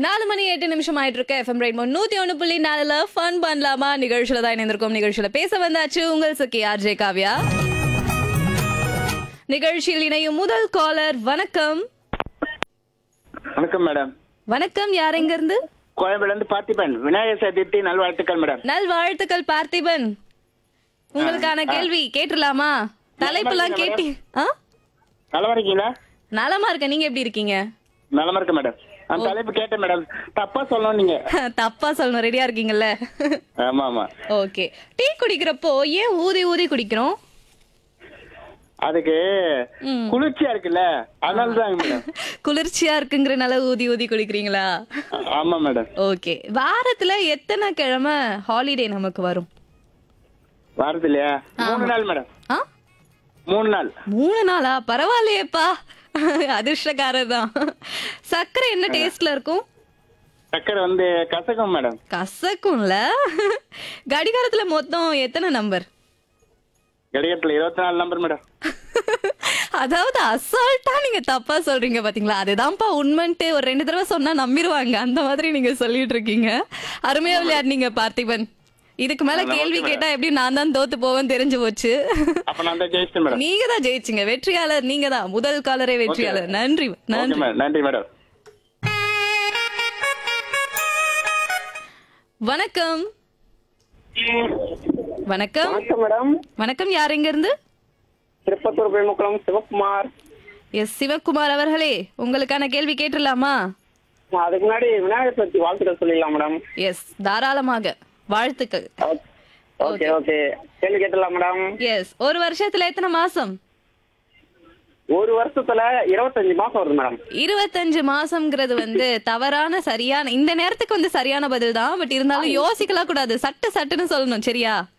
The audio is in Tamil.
நாலு மணி எட்டு நிமிஷம் ஆயிட்டு இருக்கு எஃப்எம் ரெயின்போ நூத்தி ஒண்ணு புள்ளி நாலுல ஃபன் பண்ணலாமா நிகழ்ச்சியில தான் இணைந்திருக்கோம் நிகழ்ச்சியில பேச வந்தாச்சு உங்கள் சுக்கி ஆர்ஜே காவ்யா நிகழ்ச்சியில் இணையும் முதல் காலர் வணக்கம் வணக்கம் மேடம் வணக்கம் யார் எங்க இருந்து கோயம்பேடுல இருந்து பார்த்திபன் விநாயகர் சதுர்த்தி நல்வாழ்த்துக்கள் மேடம் நல் வாழ்த்துக்கள் பார்த்திபன் உங்களுக்கான கேள்வி கேட்டுடலாமா தலைப்புலாம் கேட்டி ஆ நலமா இருக்கீங்களா நலமா இருக்க நீங்க எப்படி இருக்கீங்க நலமா இருக்கு மேடம் அந்த தலைப்பு கேட்டேன் மேடம் தப்பா சொல்லணும் நீங்க தப்பா சொல்லணும் ரெடியா இருக்கீங்கல்ல ஆமா ஆமா ஓகே டீ குடிக்கிறப்போ ஏன் ஊதி ஊதி குடிக்கிறோம் அதுக்கு ம். குளிர்ச்சியா இருக்குல்ல அதனால தான் மேடம் குளிர்ச்சியா இருக்குங்கிறனால ஊதி ஊதி குடிக்கிறீங்களா ஆமா மேடம் ஓகே வாரத்துல எத்தனை கிழமை ஹாலிடே நமக்கு வரும் வாரத்துலயா மூணு நாள் மேடம் ஆ மூணு நாள் மூணு நாளா பரவாயில்லையேப்பா அதிர்ஷ்டக்காரர் தான் சர்க்கரை என்ன டேஸ்ட்ல இருக்கும் சக்கரை வந்து கசக்கும் மேடம் கசக்கும்ல கடிகாரத்துல மொத்தம் எத்தனை நம்பர் கடிகத்துல இருபத்தி நாலு நம்பர் மேடம் அதாவது அசால்ட்டா நீங்க தப்பா சொல்றீங்க பாத்தீங்களா அதுதான்ப்பா உண்மைன்ட்டு ஒரு ரெண்டு தடவை சொன்னா நம்பிடுவாங்க அந்த மாதிரி நீங்க சொல்லிட்டு இருக்கீங்க அருமையா விளையாடுனீங்க பார்த்திபன் இதுக்கு மேல கேள்வி கேட்டா எப்படி நான் தான் தோத்து போவேன் தெரிஞ்சு போச்சு அப்ப நான் தான் ஜெயிச்சிட்டேன் மேடம் நீங்க தான் ஜெயிச்சீங்க வெற்றியாளர் நீங்க தான் முதல் காலரே வெற்றியாளர் நன்றி ஓகே நன்றி மேடம் நன்றி மேடம் வணக்கம் வணக்கம் வணக்கம் மேடம் வணக்கம் யார் எங்க இருந்து திருப்பத்தூர் பெருமக்குளம் சிவகுமார் எஸ் சிவகுமார் அவர்களே உங்களுக்கான கேள்வி கேட்டுடலாமா அதுக்கு முன்னாடி விநாயகர் சதுர்த்தி வாழ்த்துக்கள் சொல்லிடலாம் மேடம் எஸ் தாராளமாக வாழ்த்துக்கள் ஓகே ஓகே கேள்வி கேட்டலாம் மேடம் எஸ் ஒரு வருஷத்துல எத்தனை மாசம் ஒரு வருஷத்துல இருபத்தஞ்சு மாசம் வருது மேடம் இருபத்தஞ்சு மாசம்ங்கிறது வந்து தவறான சரியான இந்த நேரத்துக்கு வந்து சரியான பதில் தான் பட் இருந்தாலும் யோசிக்கலாம் கூடாது சட்டு சட்டுன்னு சொல்லணும் சரியா